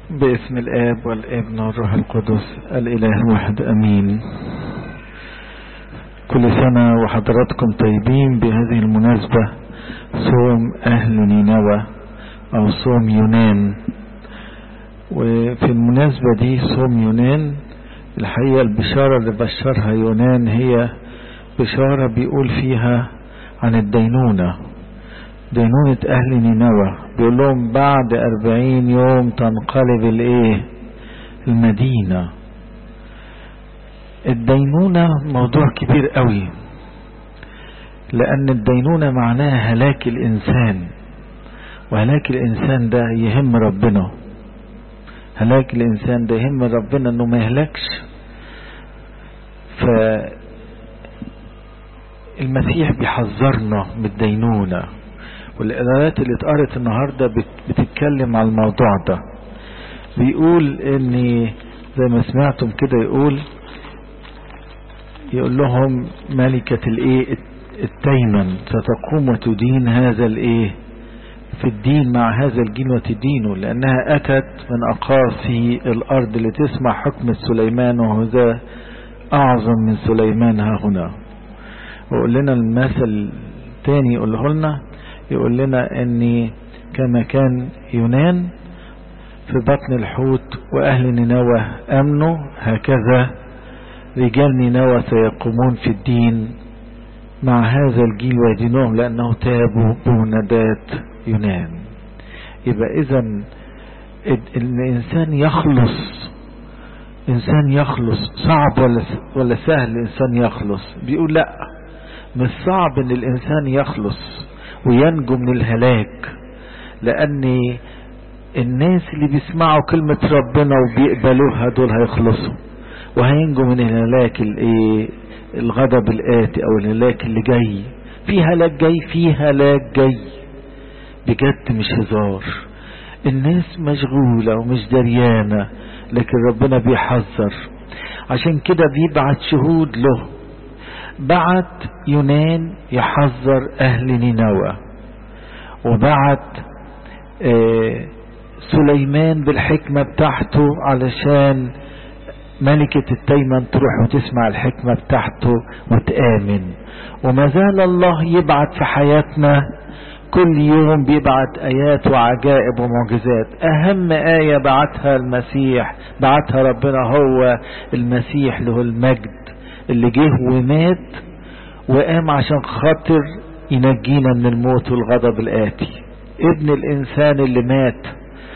باسم الآب والابن والروح القدس الإله واحد أمين كل سنة وحضراتكم طيبين بهذه المناسبة صوم أهل نينوى أو صوم يونان وفي المناسبة دي صوم يونان الحقيقة البشارة اللي بشرها يونان هي بشارة بيقول فيها عن الدينونة دينونة أهل نينوى بيقول لهم بعد أربعين يوم تنقلب الإيه المدينة الدينونة موضوع كبير قوي لأن الدينونة معناها هلاك الإنسان وهلاك الإنسان ده يهم ربنا هلاك الإنسان ده يهم ربنا أنه ما يهلكش فالمسيح بيحذرنا من الدينونة والإدارات اللي اتقرت النهاردة بتتكلم على الموضوع ده بيقول ان زي ما سمعتم كده يقول يقول لهم ملكة الايه التيمن ستقوم وتدين هذا الايه في الدين مع هذا الجيل وتدينه لانها اتت من اقاصي الارض لتسمع حكم سليمان وهذا اعظم من سليمان ها هنا ويقول لنا المثل تاني يقوله لنا يقول لنا ان كما كان يونان في بطن الحوت واهل نينوى امنوا هكذا رجال نينوى سيقومون في الدين مع هذا الجيل ويدينهم لانه تابوا بمنادات يونان يبقى اذا الانسان يخلص انسان يخلص صعب ولا ولا سهل الانسان يخلص بيقول لا مش صعب ان الانسان يخلص وينجو من الهلاك لان الناس اللي بيسمعوا كلمة ربنا وبيقبلوها دول هيخلصوا وهينجوا من الهلاك الايه الغضب الآتي او الهلاك اللي جاي في هلاك جاي في هلاك جاي بجد مش هزار الناس مشغولة ومش دريانة لكن ربنا بيحذر عشان كده بيبعت شهود له بعت يونان يحذر أهل نينوى وبعت آه سليمان بالحكمة بتاعته علشان ملكة التيمن تروح وتسمع الحكمة بتاعته وتآمن وما زال الله يبعت في حياتنا كل يوم بيبعت آيات وعجائب ومعجزات أهم آية بعتها المسيح بعتها ربنا هو المسيح له المجد اللي جه ومات وقام عشان خاطر ينجينا من الموت والغضب الآتي ابن الإنسان اللي مات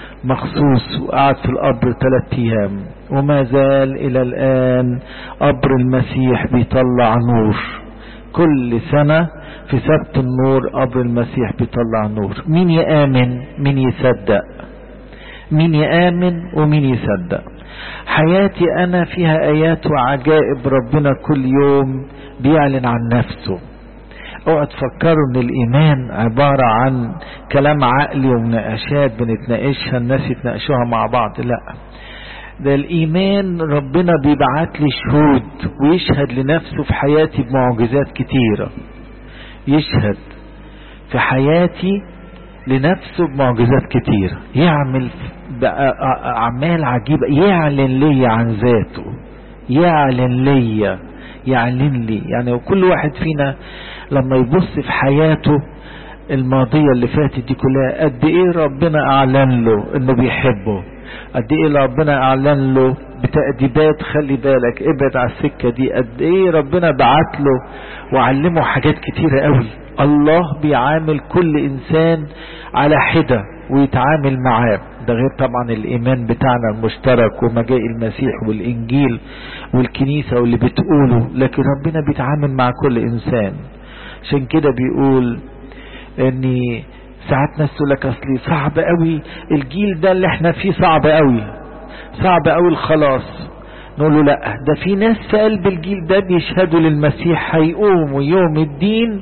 مخصوص وقعد في القبر ثلاث أيام وما زال إلى الآن قبر المسيح بيطلع نور كل سنة في سبت النور قبر المسيح بيطلع نور مين يآمن مين يصدق مين يآمن ومين يصدق حياتي أنا فيها آيات وعجائب ربنا كل يوم بيعلن عن نفسه اوعى تفكروا ان الايمان عبارة عن كلام عقلي ومناقشات بنتناقشها الناس يتناقشوها مع بعض لا ده الايمان ربنا بيبعت لي شهود ويشهد لنفسه في حياتي بمعجزات كتيرة يشهد في حياتي لنفسه بمعجزات كتيرة يعمل أعمال عجيبة يعلن لي عن ذاته يعلن لي يعلن لي يعني وكل واحد فينا لما يبص في حياته الماضية اللي فاتت دي كلها قد ايه ربنا اعلن له انه بيحبه قد ايه ربنا اعلن له بتأديبات خلي بالك ابعد على السكة دي قد ايه ربنا بعت له وعلمه حاجات كتيرة قوي الله بيعامل كل انسان على حدة ويتعامل معاه ده غير طبعا الايمان بتاعنا المشترك ومجاء المسيح والانجيل والكنيسة واللي بتقوله لكن ربنا بيتعامل مع كل انسان عشان كده بيقول اني ساعات ناس تقول لك اصلي صعب قوي الجيل ده اللي احنا فيه صعب قوي صعب قوي الخلاص نقول له لا ده في ناس في قلب الجيل ده بيشهدوا للمسيح هيقوموا يوم الدين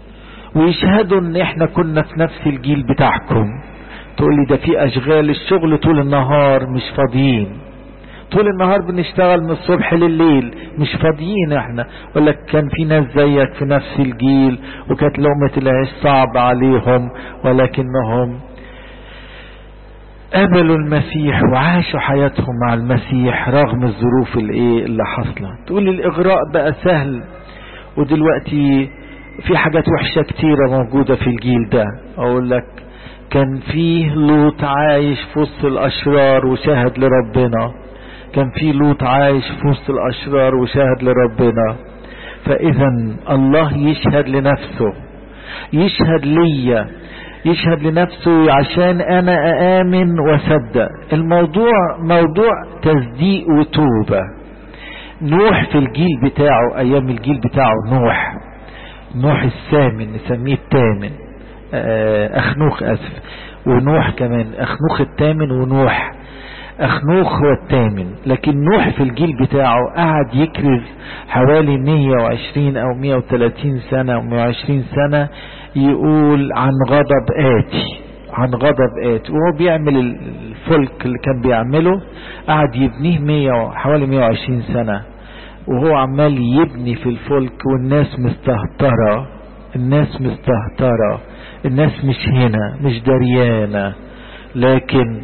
ويشهدوا ان احنا كنا في نفس الجيل بتاعكم تقول لي ده في اشغال الشغل طول النهار مش فاضيين طول النهار بنشتغل من الصبح لليل مش فاضيين احنا ولا لك كان في ناس زيك في نفس الجيل وكانت لقمة العيش صعب عليهم ولكنهم قبلوا المسيح وعاشوا حياتهم مع المسيح رغم الظروف الايه اللي حصلت تقول الاغراء بقى سهل ودلوقتي في حاجات وحشة كتيرة موجودة في الجيل ده اقول لك كان فيه لوط عايش في وسط الاشرار وشاهد لربنا كان فيه لوط عايش في وسط الاشرار وشاهد لربنا فاذا الله يشهد لنفسه يشهد ليا يشهد لنفسه عشان انا اامن واصدق الموضوع موضوع تصديق وتوبة نوح في الجيل بتاعه ايام الجيل بتاعه نوح نوح الثامن نسميه الثامن اخنوخ اسف ونوح كمان اخنوخ الثامن ونوح اخنوخ هو الثامن لكن نوح في الجيل بتاعه قعد يكرز حوالي 120 او 130 سنة او 120 سنة يقول عن غضب آتي عن غضب آتي وهو بيعمل الفلك اللي كان بيعمله قعد يبنيه 100 حوالي 120 سنة وهو عمال يبني في الفلك والناس مستهترة الناس مستهترة الناس مش هنا مش دريانة لكن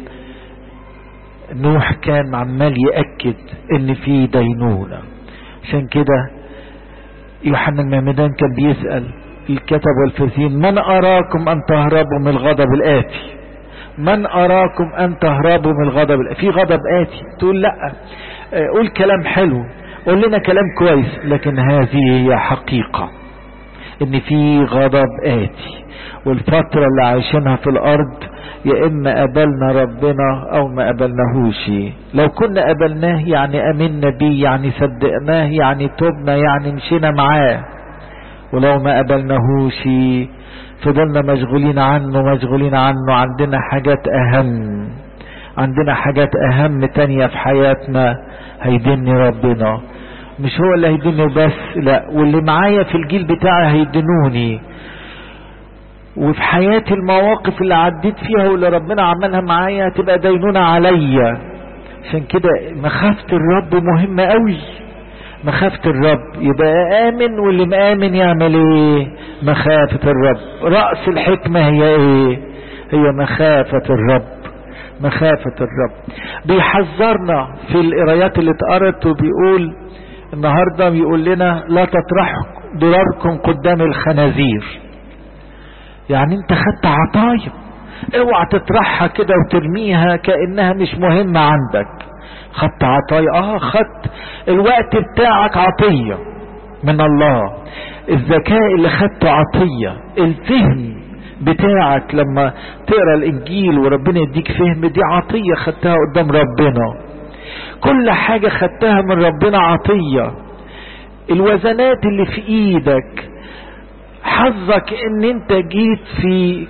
نوح كان عمال يأكد ان في دينونة عشان كده يوحنا المعمدان كان بيسأل الكتب والفرسين من أراكم أن تهربوا من الغضب الآتي من أراكم أن تهربوا من الغضب الآتي في غضب آتي تقول لا قول كلام حلو قول لنا كلام كويس لكن هذه هي حقيقة ان في غضب آتي والفترة اللي عايشينها في الأرض يا إما قبلنا ربنا أو ما قبلناهوش لو كنا قبلناه يعني أمنا بيه يعني صدقناه يعني تبنا يعني مشينا معاه ولو ما قبلناهوش فضلنا مشغولين عنه مشغولين عنه عندنا حاجات أهم عندنا حاجات أهم تانية في حياتنا هيدني ربنا مش هو اللي هيدني بس لا واللي معايا في الجيل بتاعي هيدنوني وفي حياتي المواقف اللي عديت فيها واللي ربنا عملها معايا هتبقى دينونة عليا عشان كده مخافة الرب مهمة قوي مخافة الرب يبقى آمن واللي مآمن يعمل ايه مخافة الرب رأس الحكمة هي ايه هي مخافة الرب مخافة الرب بيحذرنا في القرايات اللي اتقرت وبيقول النهاردة بيقول لنا لا تطرحوا ضراركم قدام الخنازير يعني انت خدت عطايا اوعى تطرحها كده وترميها كأنها مش مهمة عندك خدت عطايا اه خدت الوقت بتاعك عطية من الله الذكاء اللي خدته عطية الفهم بتاعك لما تقرا الانجيل وربنا يديك فهم دي عطية خدتها قدام ربنا كل حاجة خدتها من ربنا عطية الوزنات اللي في ايدك حظك ان انت جيت في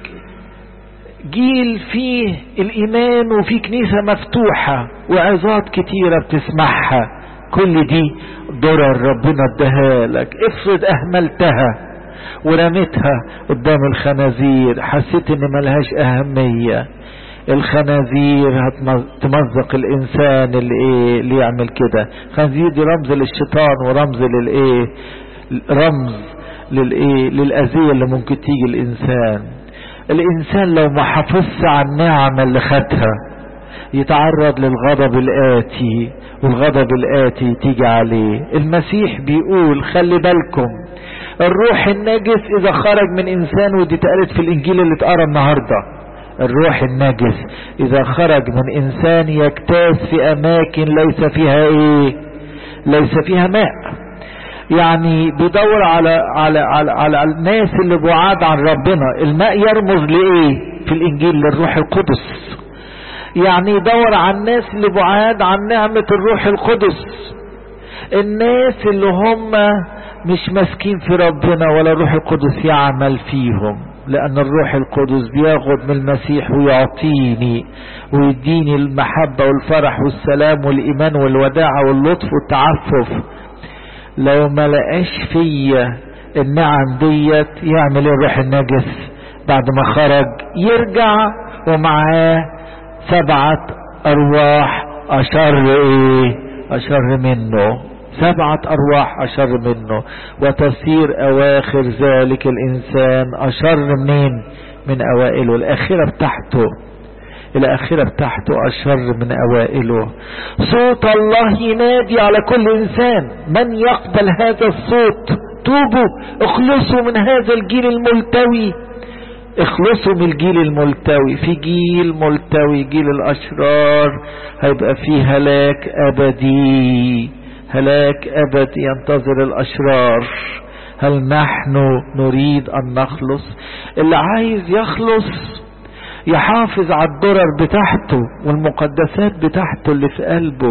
جيل فيه الايمان وفي كنيسة مفتوحة وعظات كتيرة بتسمعها كل دي ضرر ربنا اداها لك افرض اهملتها ورميتها قدام الخنازير حسيت ان ملهاش اهمية الخنازير هتمزق الانسان اللي ايه اللي يعمل كده خنازير دي رمز للشيطان ورمز للايه رمز للايه للاذية اللي ممكن تيجي الانسان الانسان لو ما حافظش على النعمة اللي خدها يتعرض للغضب الآتي والغضب الآتي تيجي عليه المسيح بيقول خلي بالكم الروح النجس إذا خرج من إنسان ودي اتقالت في الإنجيل اللي اتقرا النهاردة الروح النجس إذا خرج من إنسان يجتاز في أماكن ليس فيها إيه ليس فيها ماء يعني بيدور على على على على الناس اللي بعاد عن ربنا الماء يرمز لايه في الانجيل للروح القدس يعني يدور على الناس اللي بعاد عن نعمة الروح القدس الناس اللي هم مش ماسكين في ربنا ولا الروح القدس يعمل فيهم لأن الروح القدس بياخد من المسيح ويعطيني ويديني المحبة والفرح والسلام والإيمان والوداعة واللطف والتعفف لو ما لقاش فيا النعم ديت يعمل ايه الروح النجس بعد ما خرج يرجع ومعاه سبعة ارواح اشر ايه اشر منه سبعة ارواح اشر منه وتصير اواخر ذلك الانسان اشر منين من اوائله الاخرة بتاعته الآخرة بتاعته أشر من أوائله صوت الله ينادي على كل إنسان من يقبل هذا الصوت توبوا اخلصوا من هذا الجيل الملتوي اخلصوا من الجيل الملتوي في جيل ملتوي جيل الاشرار هيبقى فيه هلاك ابدي هلاك ابدي ينتظر الاشرار هل نحن نريد ان نخلص اللي عايز يخلص يحافظ على الدرر بتاعته والمقدسات بتاعته اللي في قلبه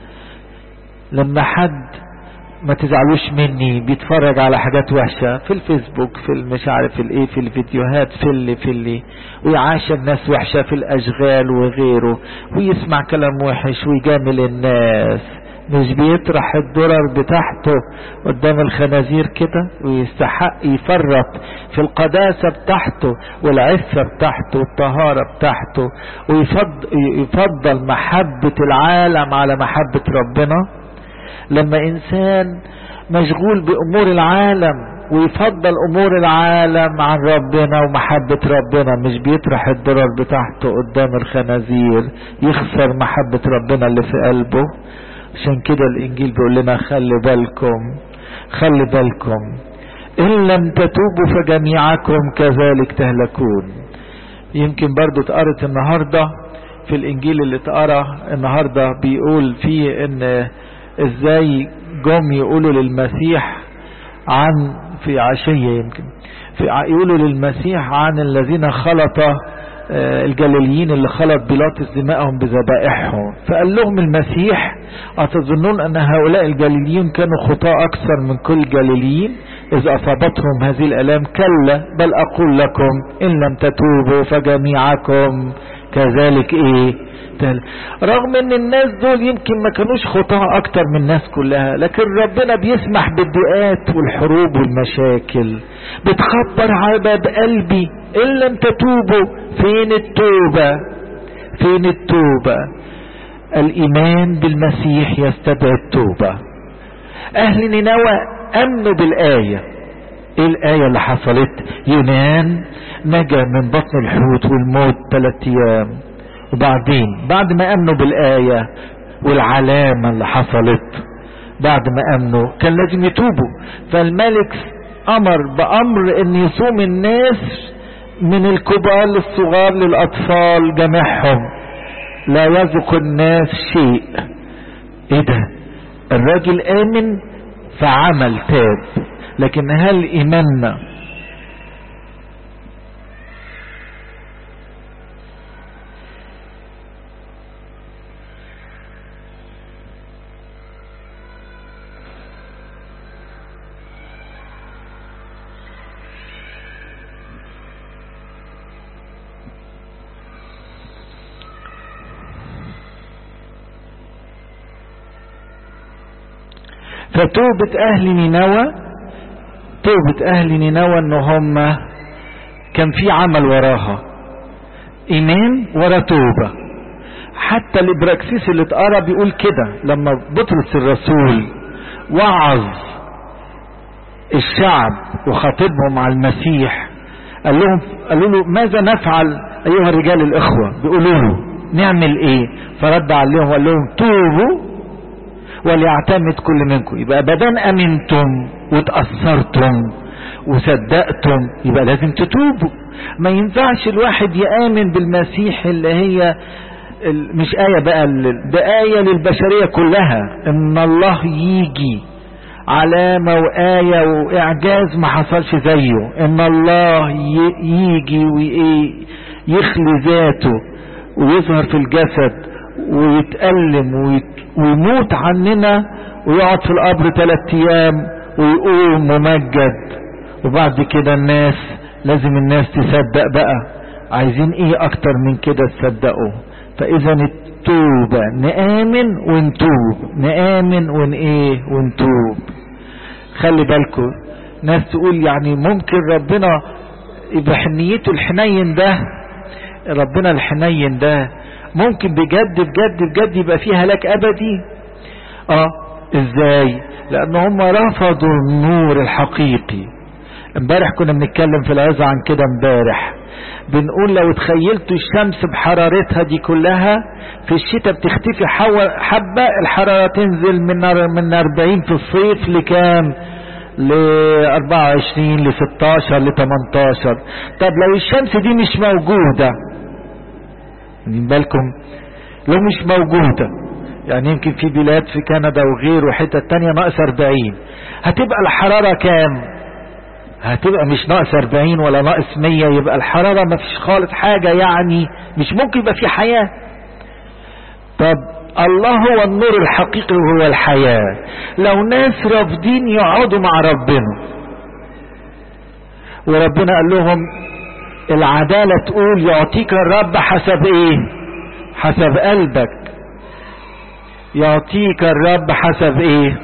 لما حد ما تزعلوش مني بيتفرج على حاجات وحشة في الفيسبوك في مش عارف الايه في الفيديوهات في اللي في اللي ويعاشر ناس وحشة في الاشغال وغيره ويسمع كلام وحش ويجامل الناس مش بيطرح الدرر بتاعته قدام الخنازير كده ويستحق يفرط في القداسة بتاعته والعفة بتاعته والطهارة بتاعته ويفضل محبة العالم على محبة ربنا لما انسان مشغول بامور العالم ويفضل امور العالم عن ربنا ومحبة ربنا مش بيطرح الضرر بتاعته قدام الخنازير يخسر محبة ربنا اللي في قلبه عشان كده الانجيل بيقول لنا خلي بالكم خلي بالكم ان لم تتوبوا فجميعكم كذلك تهلكون يمكن برضو اتقرت النهاردة في الانجيل اللي اتقرا النهاردة بيقول فيه ان ازاي جم يقولوا للمسيح عن في عشية يمكن في يقولوا للمسيح عن الذين خلط الجليليين اللي خلط بيلاطس دماءهم بذبائحهم فقال لهم المسيح أتظنون أن هؤلاء الجليليين كانوا خطاء أكثر من كل الجليليين إذ أصابتهم هذه الألام كلا بل أقول لكم إن لم تتوبوا فجميعكم كذلك إيه رغم ان الناس دول يمكن ما كانوش خطاة اكتر من الناس كلها لكن ربنا بيسمح بالضيقات والحروب والمشاكل بتخبر على باب قلبي ان لم تتوبوا فين التوبة فين التوبة الايمان بالمسيح يستدعي التوبة اهل نينوى امنوا بالاية ايه الاية اللي حصلت يونان نجا من بطن الحوت والموت ثلاث ايام وبعدين بعد ما امنوا بالايه والعلامه اللي حصلت بعد ما امنوا كان لازم يتوبوا فالملك امر بامر ان يصوم الناس من الكبار للصغار للاطفال جميعهم لا يذق الناس شيء ايه ده الراجل امن فعمل تاب لكن هل ايماننا فتوبة اهل نينوى توبة اهل نينوى ان هم كان في عمل وراها ايمان ورا توبة حتى الابراكسيس اللي اتقرا بيقول كده لما بطرس الرسول وعظ الشعب وخاطبهم على المسيح قال لهم قالوا له ماذا نفعل ايها الرجال الاخوه بيقولوا له نعمل ايه فرد عليهم وقال لهم توبوا وليعتمد كل منكم يبقى بدل امنتم وتاثرتم وصدقتم يبقى لازم تتوبوا ما ينفعش الواحد يامن بالمسيح اللي هي مش آية بقى ده آية للبشرية كلها إن الله يجي علامة وآية وإعجاز ما حصلش زيه إن الله يجي ويخلي ذاته ويظهر في الجسد ويتألم ويموت عننا ويقعد في القبر ثلاث أيام ويقوم ممجد وبعد كده الناس لازم الناس تصدق بقى عايزين ايه اكتر من كده تصدقوا فاذا التوبة نآمن ونتوب نآمن ون ايه ونتوب خلي بالكم ناس تقول يعني ممكن ربنا يبقى حنيته الحنين ده ربنا الحنين ده ممكن بجد بجد بجد يبقى فيه هلاك ابدي اه ازاي لان هم رفضوا النور الحقيقي امبارح كنا بنتكلم في العظة عن كده امبارح بنقول لو تخيلتوا الشمس بحرارتها دي كلها في الشتاء بتختفي حبة الحرارة تنزل من من 40 في الصيف لكام ل 24 ل 16 ل 18 طب لو الشمس دي مش موجودة من بالكم لو مش موجودة يعني يمكن في بلاد في كندا وغيره وحتة تانية ناقص 40 هتبقى الحرارة كام هتبقى مش ناقص 40 ولا ناقص 100 يبقى الحرارة ما فيش خالص حاجة يعني مش ممكن يبقى في حياة طب الله هو النور الحقيقي وهو الحياة لو ناس رافضين يقعدوا مع ربنا وربنا قال لهم العدالة تقول يعطيك الرب حسب ايه حسب قلبك يعطيك الرب حسب ايه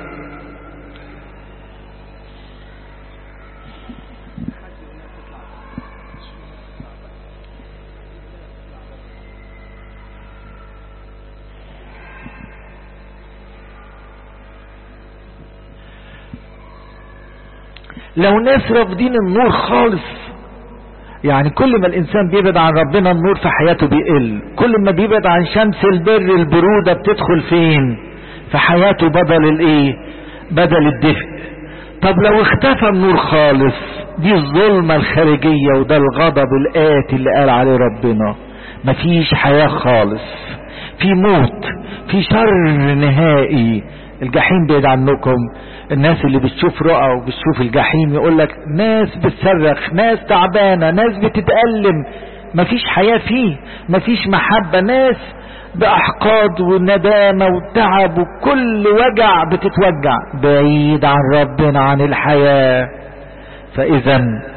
لو ناس رافضين النور خالص يعني كل ما الانسان بيبعد عن ربنا النور في حياته بيقل كل ما بيبعد عن شمس البر البرودة بتدخل فين في حياته بدل الايه بدل الدفء طب لو اختفى النور خالص دي الظلمة الخارجية وده الغضب الآتي اللي قال عليه ربنا مفيش حياة خالص في موت في شر نهائي الجحيم بعيد عنكم الناس اللي بتشوف رؤى وبتشوف الجحيم يقول لك ناس بتصرخ ناس تعبانة ناس بتتألم مفيش حياة فيه مفيش محبة ناس بأحقاد وندامة وتعب وكل وجع بتتوجع بعيد عن ربنا عن الحياة فإذا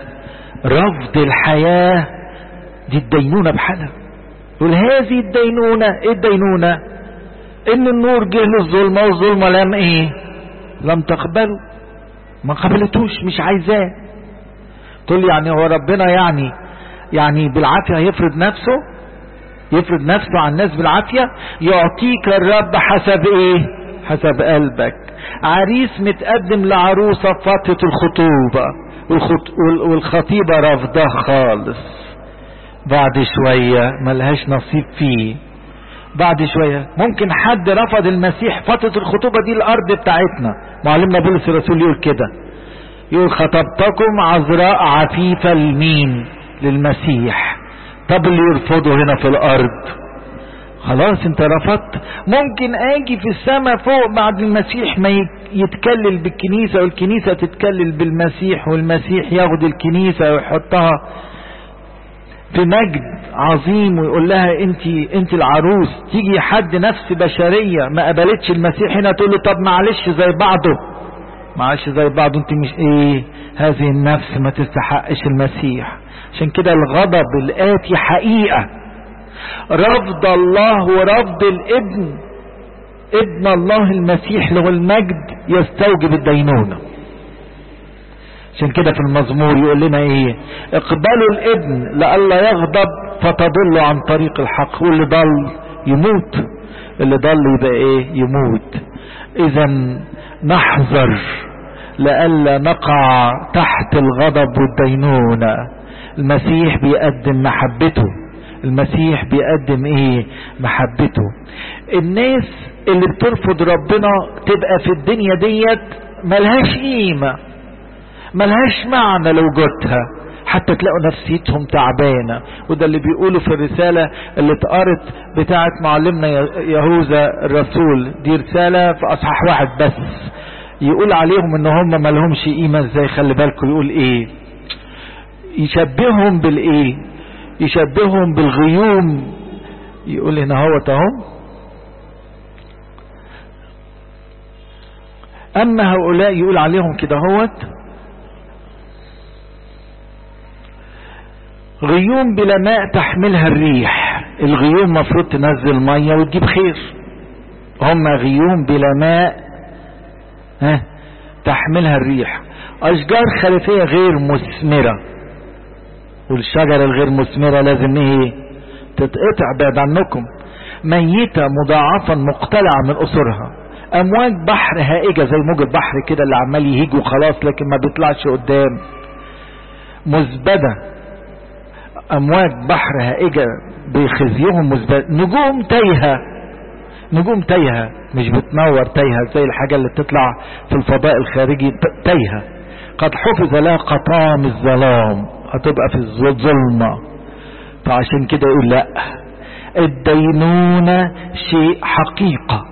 رفض الحياة دي الدينونة بحالها يقول هذه الدينونة ايه الدينونة ان النور جه للظلمة والظلمة لم ايه لم تقبله ما قبلتوش مش عايزاه تقول لي يعني هو ربنا يعني يعني بالعافية هيفرض نفسه يفرض نفسه على الناس بالعافية يعطيك الرب حسب ايه حسب قلبك عريس متقدم لعروسة في فترة الخطوبة والخط... والخطيبة رافضاه خالص بعد شوية ملهاش نصيب فيه بعد شوية ممكن حد رفض المسيح فترة الخطوبة دي الأرض بتاعتنا معلمنا بولس الرسول يقول كده يقول خطبتكم عذراء عفيفة لمين للمسيح طب اللي يرفضه هنا في الأرض خلاص انت رفضت ممكن اجي في السماء فوق بعد المسيح ما يتكلل بالكنيسة والكنيسة تتكلل بالمسيح والمسيح ياخد الكنيسة ويحطها في مجد عظيم ويقول لها انت انت العروس تيجي حد نفس بشريه ما قبلتش المسيح هنا تقول له طب معلش زي بعضه معلش زي بعضه انت مش ايه هذه النفس ما تستحقش المسيح عشان كده الغضب الاتي حقيقه رفض الله ورفض الابن ابن الله المسيح له المجد يستوجب الدينونه عشان كده في المزمور يقول لنا ايه اقبلوا الابن لئلا يغضب فتضلوا عن طريق الحق واللي ضل يموت اللي ضل يبقى ايه يموت اذا نحذر لئلا نقع تحت الغضب والدينونة المسيح بيقدم محبته المسيح بيقدم ايه محبته الناس اللي بترفض ربنا تبقى في الدنيا ديت ملهاش قيمه ملهاش معنى لوجودها حتى تلاقوا نفسيتهم تعبانة وده اللي بيقولوا في الرسالة اللي اتقرت بتاعت معلمنا يهوذا الرسول دي رسالة في اصحاح واحد بس يقول عليهم ان هم ملهمش قيمة ازاي خلي بالكم يقول ايه يشبههم بالايه يشبههم بالغيوم يقول هنا هو اهو اما هؤلاء يقول عليهم كده هوت غيوم بلا ماء تحملها الريح الغيوم مفروض تنزل مية وتجيب خير هم غيوم بلا ماء ها تحملها الريح اشجار خلفية غير مثمرة والشجرة الغير مثمرة لازم ايه تتقطع بعد عنكم ميتة مضاعفا مقتلعة من قصورها امواج بحر هائجة زي موج البحر كده اللي عمال يهيج وخلاص لكن ما بيطلعش قدام مزبدة امواج بحر هائجة بخزيهم مزبدة نجوم تايهة نجوم تايهة مش بتنور تايهة زي الحاجة اللي بتطلع في الفضاء الخارجي تايهة قد حفظ لها قطام الظلام هتبقى في الظلمة فعشان كده يقول لا الدينونة شيء حقيقة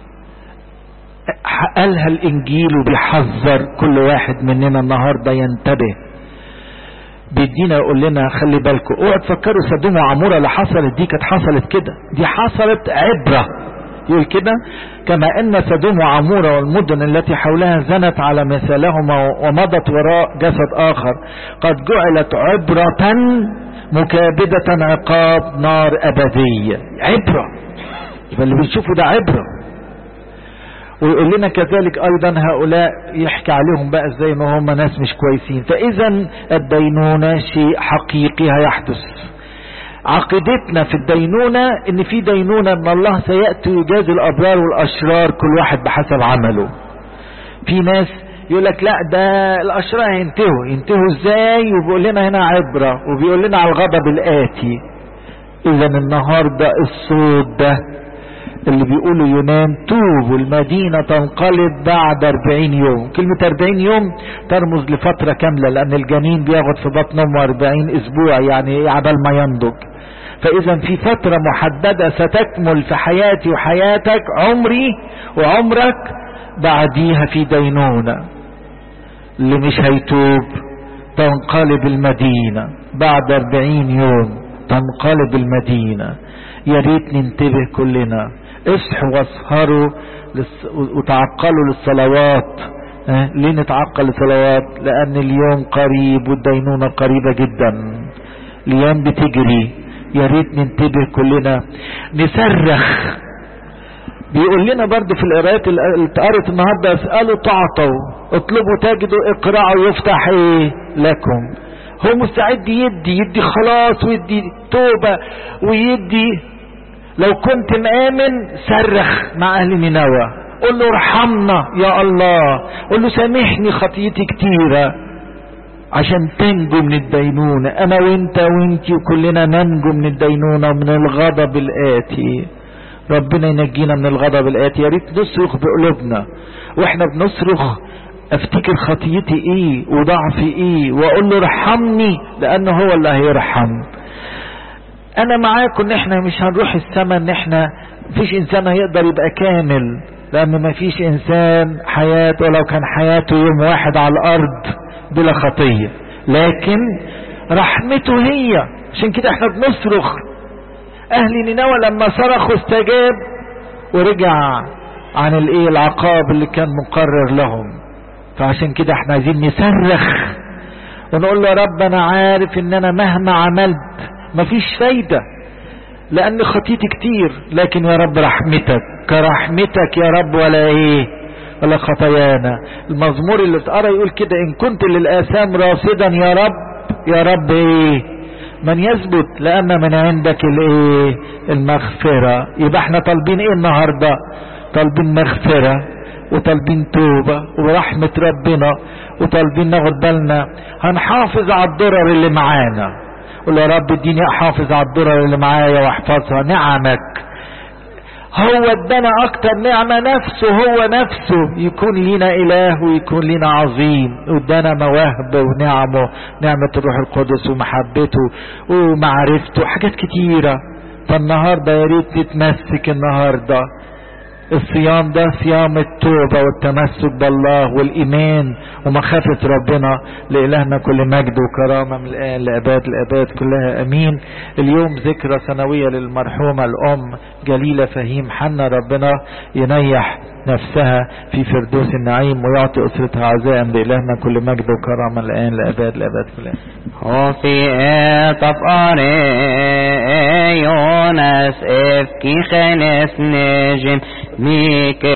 قالها الانجيل وبيحذر كل واحد مننا النهاردة ينتبه بيدينا يقول لنا خلي بالكم اوعوا تفكروا سدوم وعموره اللي حصلت دي كانت حصلت كده دي حصلت عبره يقول كده كما ان سدوم وعموره والمدن التي حولها زنت على مثالهما ومضت وراء جسد اخر قد جعلت عبره مكابده عقاب نار ابديه عبره يبقى اللي بنشوفه ده عبره ويقول لنا كذلك ايضا هؤلاء يحكي عليهم بقى ازاي ان هم ناس مش كويسين فاذا الدينونة شيء حقيقي هيحدث عقيدتنا في الدينونة ان في دينونة ان الله سيأتي يجازي الابرار والاشرار كل واحد بحسب عمله في ناس يقول لك لا ده الاشرار هينتهوا ينتهوا ازاي وبيقول لنا هنا عبرة وبيقول لنا على الغضب الاتي اذا النهاردة الصوت ده اللي بيقولوا يونان توب والمدينة تنقلب بعد 40 يوم كلمة 40 يوم ترمز لفترة كاملة لأن الجنين بياخد في بطن أمه 40 أسبوع يعني عبال ما ينضج فإذا في فترة محددة ستكمل في حياتي وحياتك عمري وعمرك بعديها في دينونة اللي مش هيتوب تنقلب المدينة بعد 40 يوم تنقلب المدينة يا ريت ننتبه كلنا اصحوا واسهروا للس... وتعقلوا للصلوات اه؟ ليه نتعقل للصلوات لان اليوم قريب والدينونة قريبة جدا الايام بتجري يا ريت ننتبه كلنا نصرخ بيقول لنا برضه في القراءات اللي اتقرت النهارده اسالوا تعطوا اطلبوا تجدوا اقرعوا يفتح ايه لكم هو مستعد يدي يدي خلاص ويدي توبه ويدي لو كنت مآمن صرخ مع أهل نينوى قول له ارحمنا يا الله قول له سامحني خطيتي كتيرة عشان تنجو من الدينونة أنا وانت وانتي وكلنا ننجو من الدينونة ومن الغضب الآتي ربنا ينجينا من الغضب الآتي يا ريت نصرخ بقلوبنا واحنا بنصرخ افتكر خطيتي ايه وضعفي ايه واقول له ارحمني لانه هو اللي هيرحم انا معاكم ان احنا مش هنروح السماء ان احنا مفيش انسان هيقدر يبقى كامل لان مفيش انسان حياته ولو كان حياته يوم واحد على الارض بلا خطية لكن رحمته هي عشان كده احنا بنصرخ اهل نينوى لما صرخوا استجاب ورجع عن الايه العقاب اللي كان مقرر لهم فعشان كده احنا عايزين نصرخ ونقول له يا رب انا عارف ان انا مهما عملت مفيش فايدة لان خطيتي كتير لكن يا رب رحمتك كرحمتك يا رب ولا ايه ولا خطايانا المزمور اللي اتقرا يقول كده ان كنت للآثام راصدا يا رب يا رب ايه من يثبت لان من عندك الايه المغفرة يبقى احنا طالبين ايه النهاردة طالبين مغفرة وطالبين توبة ورحمة ربنا وطالبين ناخد بالنا هنحافظ على الضرر اللي معانا قول يا رب اديني احافظ على الضرر اللي معايا واحفظها نعمك هو ادانا اكتر نعمة نفسه هو نفسه يكون لنا اله ويكون لنا عظيم ادانا مواهبه ونعمه نعمة الروح القدس ومحبته ومعرفته حاجات كتيرة فالنهاردة يا ريت نتمسك النهاردة الصيام ده صيام التوبة والتمسك بالله والإيمان ومخافة ربنا لإلهنا كل مجد وكرامة من الآن لأباد الأباد كلها أمين اليوم ذكرى سنوية للمرحومة الأم جليلة فهيم حنا ربنا ينيح نفسها في فردوس النعيم ويعطي أسرتها عزاء لإلهنا كل مجد وكرامة الآن لأباد الأباد كلها وفي طفار يونس افكي خنس نجم ميك